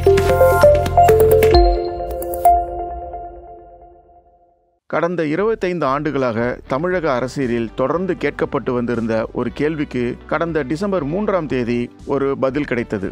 கடந்த இருபத்தைந்து ஆண்டுகளாக தமிழக அரசியலில் தொடர்ந்து கேட்கப்பட்டு வந்திருந்த ஒரு கேள்விக்கு கடந்த டிசம்பர் மூன்றாம் தேதி ஒரு பதில் கிடைத்தது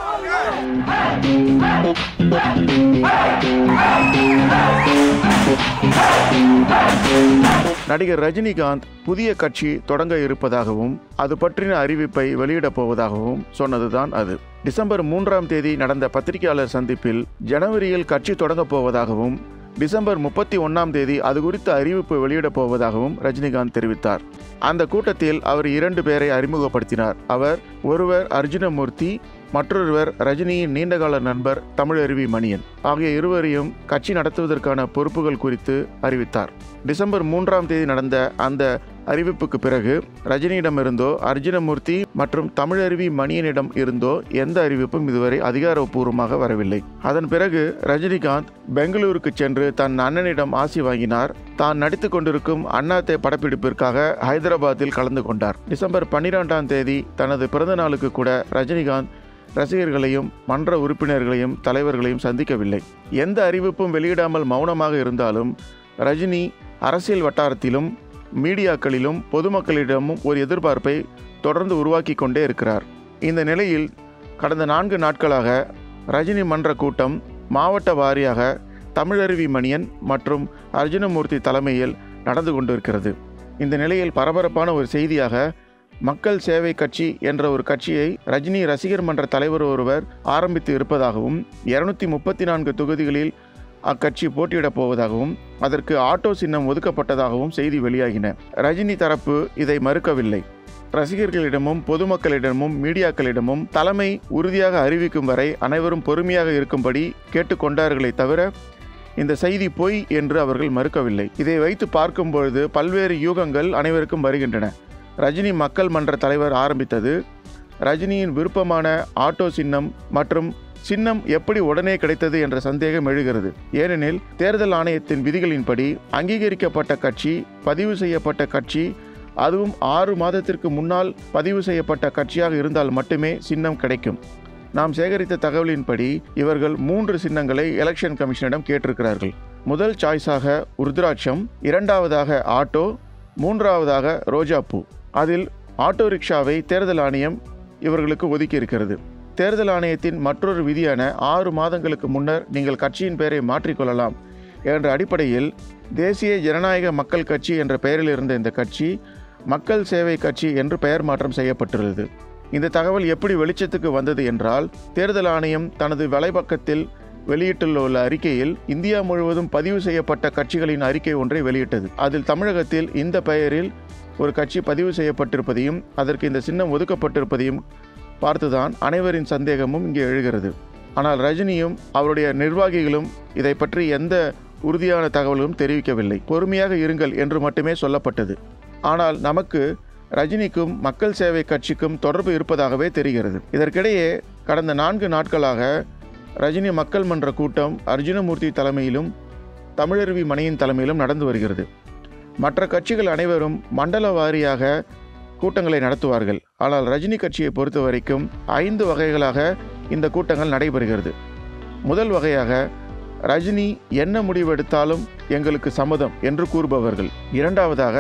நடிகர் ரஜினிகாந்த் புதிய கட்சி தொடங்க இருப்பதாகவும் அது பற்றின அறிவிப்பை வெளியிடப் போவதாகவும் சொன்னதுதான் அது டிசம்பர் மூன்றாம் தேதி நடந்த பத்திரிகையாளர் சந்திப்பில் ஜனவரியில் கட்சி தொடங்கப் போவதாகவும் டிசம்பர் முப்பத்தி ஒன்றாம் தேதி அது குறித்த அறிவிப்பு வெளியிடப் போவதாகவும் ரஜினிகாந்த் தெரிவித்தார் அந்த கூட்டத்தில் அவர் இரண்டு பேரை அறிமுகப்படுத்தினார் அவர் ஒருவர் அர்ஜுனமூர்த்தி மற்றொருவர் ரஜினியின் நீண்டகால நண்பர் தமிழருவி மணியன் ஆகிய இருவரையும் கட்சி நடத்துவதற்கான பொறுப்புகள் குறித்து அறிவித்தார் டிசம்பர் மூன்றாம் தேதி நடந்த அந்த அறிவிப்புக்கு பிறகு ரஜினியிடமிருந்தோ அர்ஜுனமூர்த்தி மற்றும் தமிழருவி மணியனிடம் இருந்தோ எந்த அறிவிப்பும் இதுவரை அதிகாரப்பூர்வமாக வரவில்லை அதன் பிறகு ரஜினிகாந்த் பெங்களூருக்கு சென்று தன் அண்ணனிடம் ஆசி வாங்கினார் தான் நடித்து கொண்டிருக்கும் அண்ணாத்தே படப்பிடிப்பிற்காக ஹைதராபாத்தில் கலந்து கொண்டார் டிசம்பர் பன்னிரெண்டாம் தேதி தனது பிறந்த நாளுக்கு கூட ரஜினிகாந்த் ரசிகர்களையும் மன்ற உறுப்பினர்களையும் தலைவர்களையும் சந்திக்கவில்லை எந்த அறிவிப்பும் வெளியிடாமல் மௌனமாக இருந்தாலும் ரஜினி அரசியல் வட்டாரத்திலும் மீடியாக்களிலும் பொதுமக்களிடமும் ஒரு எதிர்பார்ப்பை தொடர்ந்து உருவாக்கி கொண்டே இருக்கிறார் இந்த நிலையில் கடந்த நான்கு நாட்களாக ரஜினி மன்ற கூட்டம் மாவட்ட வாரியாக தமிழருவி மணியன் மற்றும் அர்ஜுனமூர்த்தி தலைமையில் நடந்து கொண்டிருக்கிறது இந்த நிலையில் பரபரப்பான ஒரு செய்தியாக மக்கள் சேவை கட்சி என்ற ஒரு கட்சியை ரஜினி ரசிகர் மன்ற தலைவர் ஒருவர் ஆரம்பித்து இருப்பதாகவும் இருநூத்தி முப்பத்தி நான்கு தொகுதிகளில் அக்கட்சி போட்டியிடப் போவதாகவும் அதற்கு ஆட்டோ சின்னம் ஒதுக்கப்பட்டதாகவும் செய்தி வெளியாகின ரஜினி தரப்பு இதை மறுக்கவில்லை ரசிகர்களிடமும் பொதுமக்களிடமும் மீடியாக்களிடமும் தலைமை உறுதியாக அறிவிக்கும் வரை அனைவரும் பொறுமையாக இருக்கும்படி கேட்டுக்கொண்டார்களே தவிர இந்த செய்தி பொய் என்று அவர்கள் மறுக்கவில்லை இதை வைத்து பார்க்கும்பொழுது பல்வேறு யூகங்கள் அனைவருக்கும் வருகின்றன ரஜினி மக்கள் மன்ற தலைவர் ஆரம்பித்தது ரஜினியின் விருப்பமான ஆட்டோ சின்னம் மற்றும் சின்னம் எப்படி உடனே கிடைத்தது என்ற சந்தேகம் எழுகிறது ஏனெனில் தேர்தல் ஆணையத்தின் விதிகளின்படி அங்கீகரிக்கப்பட்ட கட்சி பதிவு செய்யப்பட்ட கட்சி அதுவும் ஆறு மாதத்திற்கு முன்னால் பதிவு செய்யப்பட்ட கட்சியாக இருந்தால் மட்டுமே சின்னம் கிடைக்கும் நாம் சேகரித்த தகவலின்படி இவர்கள் மூன்று சின்னங்களை எலெக்ஷன் கமிஷனிடம் கேட்டிருக்கிறார்கள் முதல் சாய்ஸாக உருத்ராட்சம் இரண்டாவதாக ஆட்டோ மூன்றாவதாக ரோஜாப்பூ அதில் ஆட்டோ ரிக்ஷாவை தேர்தல் ஆணையம் இவர்களுக்கு ஒதுக்கி இருக்கிறது தேர்தல் ஆணையத்தின் மற்றொரு விதியான ஆறு மாதங்களுக்கு முன்னர் நீங்கள் கட்சியின் பெயரை மாற்றிக்கொள்ளலாம் என்ற அடிப்படையில் தேசிய ஜனநாயக மக்கள் கட்சி என்ற பெயரில் இருந்த இந்த கட்சி மக்கள் சேவை கட்சி என்று பெயர் மாற்றம் செய்யப்பட்டுள்ளது இந்த தகவல் எப்படி வெளிச்சத்துக்கு வந்தது என்றால் தேர்தல் ஆணையம் தனது வலைப்பக்கத்தில் வெளியிட்டுள்ள உள்ள அறிக்கையில் இந்தியா முழுவதும் பதிவு செய்யப்பட்ட கட்சிகளின் அறிக்கை ஒன்றை வெளியிட்டது அதில் தமிழகத்தில் இந்த பெயரில் ஒரு கட்சி பதிவு செய்யப்பட்டிருப்பதையும் அதற்கு இந்த சின்னம் ஒதுக்கப்பட்டிருப்பதையும் பார்த்துதான் அனைவரின் சந்தேகமும் இங்கே எழுகிறது ஆனால் ரஜினியும் அவருடைய நிர்வாகிகளும் இதை பற்றி எந்த உறுதியான தகவலும் தெரிவிக்கவில்லை பொறுமையாக இருங்கள் என்று மட்டுமே சொல்லப்பட்டது ஆனால் நமக்கு ரஜினிக்கும் மக்கள் சேவை கட்சிக்கும் தொடர்பு இருப்பதாகவே தெரிகிறது இதற்கிடையே கடந்த நான்கு நாட்களாக ரஜினி மக்கள் மன்ற கூட்டம் அர்ஜுனமூர்த்தி தலைமையிலும் தமிழருவி மணியின் தலைமையிலும் நடந்து வருகிறது மற்ற கட்சிகள் அனைவரும் மண்டல வாரியாக கூட்டங்களை நடத்துவார்கள் ஆனால் ரஜினி கட்சியை பொறுத்த வரைக்கும் ஐந்து வகைகளாக இந்த கூட்டங்கள் நடைபெறுகிறது முதல் வகையாக ரஜினி என்ன முடிவெடுத்தாலும் எங்களுக்கு சம்மதம் என்று கூறுபவர்கள் இரண்டாவதாக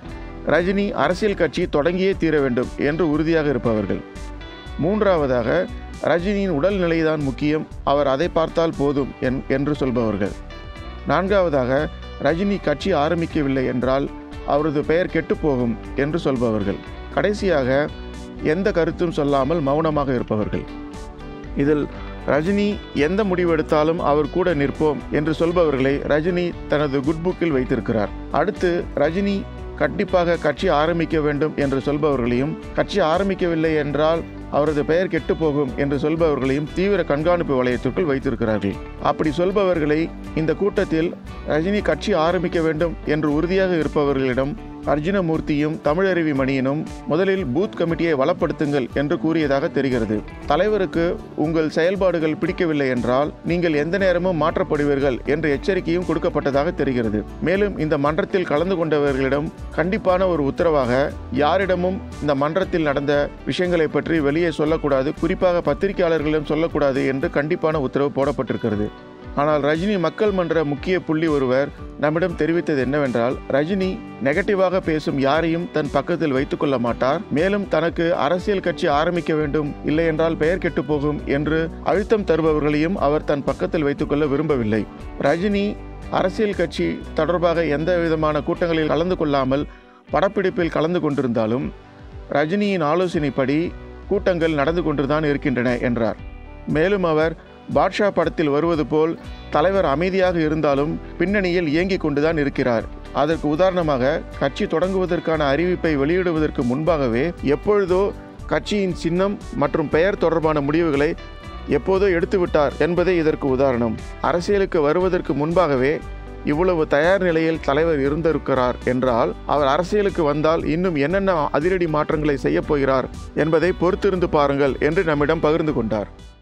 ரஜினி அரசியல் கட்சி தொடங்கியே தீர வேண்டும் என்று உறுதியாக இருப்பவர்கள் மூன்றாவதாக ரஜினியின் உடல்நிலைதான் முக்கியம் அவர் அதை பார்த்தால் போதும் என் என்று சொல்பவர்கள் நான்காவதாக ரஜினி கட்சி ஆரம்பிக்கவில்லை என்றால் அவரது பெயர் கெட்டுப்போகும் என்று சொல்பவர்கள் கடைசியாக எந்த கருத்தும் சொல்லாமல் மௌனமாக இருப்பவர்கள் இதில் ரஜினி எந்த முடிவெடுத்தாலும் அவர் கூட நிற்போம் என்று சொல்பவர்களை ரஜினி தனது குட் புக்கில் வைத்திருக்கிறார் அடுத்து ரஜினி கண்டிப்பாக கட்சி ஆரம்பிக்க வேண்டும் என்று சொல்பவர்களையும் கட்சி ஆரம்பிக்கவில்லை என்றால் அவரது பெயர் கெட்டுப்போகும் என்று சொல்பவர்களையும் தீவிர கண்காணிப்பு வளையத்திற்குள் வைத்திருக்கிறார்கள் அப்படி சொல்பவர்களை இந்த கூட்டத்தில் ரஜினி கட்சி ஆரம்பிக்க வேண்டும் என்று உறுதியாக இருப்பவர்களிடம் அர்ஜுனமூர்த்தியும் தமிழருவி மணியனும் முதலில் பூத் கமிட்டியை வளப்படுத்துங்கள் என்று கூறியதாக தெரிகிறது தலைவருக்கு உங்கள் செயல்பாடுகள் பிடிக்கவில்லை என்றால் நீங்கள் எந்த நேரமும் மாற்றப்படுவீர்கள் என்ற எச்சரிக்கையும் கொடுக்கப்பட்டதாக தெரிகிறது மேலும் இந்த மன்றத்தில் கலந்து கொண்டவர்களிடம் கண்டிப்பான ஒரு உத்தரவாக யாரிடமும் இந்த மன்றத்தில் நடந்த விஷயங்களை பற்றி வெளியே சொல்லக்கூடாது குறிப்பாக பத்திரிகையாளர்களிடம் சொல்லக்கூடாது என்று கண்டிப்பான உத்தரவு போடப்பட்டிருக்கிறது ஆனால் ரஜினி மக்கள் மன்ற முக்கிய புள்ளி ஒருவர் நம்மிடம் தெரிவித்தது என்னவென்றால் ரஜினி நெகட்டிவாக பேசும் யாரையும் தன் பக்கத்தில் வைத்துக் கொள்ள மாட்டார் மேலும் தனக்கு அரசியல் கட்சி ஆரம்பிக்க வேண்டும் இல்லை என்றால் பெயர் கெட்டு போகும் என்று அழுத்தம் தருபவர்களையும் அவர் தன் பக்கத்தில் வைத்துக்கொள்ள விரும்பவில்லை ரஜினி அரசியல் கட்சி தொடர்பாக எந்த விதமான கூட்டங்களில் கலந்து கொள்ளாமல் படப்பிடிப்பில் கலந்து கொண்டிருந்தாலும் ரஜினியின் ஆலோசனைப்படி கூட்டங்கள் நடந்து கொண்டுதான் இருக்கின்றன என்றார் மேலும் அவர் பாட்ஷா படத்தில் வருவது போல் தலைவர் அமைதியாக இருந்தாலும் பின்னணியில் இயங்கிக் கொண்டுதான் இருக்கிறார் அதற்கு உதாரணமாக கட்சி தொடங்குவதற்கான அறிவிப்பை வெளியிடுவதற்கு முன்பாகவே எப்பொழுதோ கட்சியின் சின்னம் மற்றும் பெயர் தொடர்பான முடிவுகளை எப்போதோ எடுத்துவிட்டார் என்பதே இதற்கு உதாரணம் அரசியலுக்கு வருவதற்கு முன்பாகவே இவ்வளவு தயார் நிலையில் தலைவர் இருந்திருக்கிறார் என்றால் அவர் அரசியலுக்கு வந்தால் இன்னும் என்னென்ன அதிரடி மாற்றங்களை செய்யப் போகிறார் என்பதை பொறுத்திருந்து பாருங்கள் என்று நம்மிடம் பகிர்ந்து கொண்டார்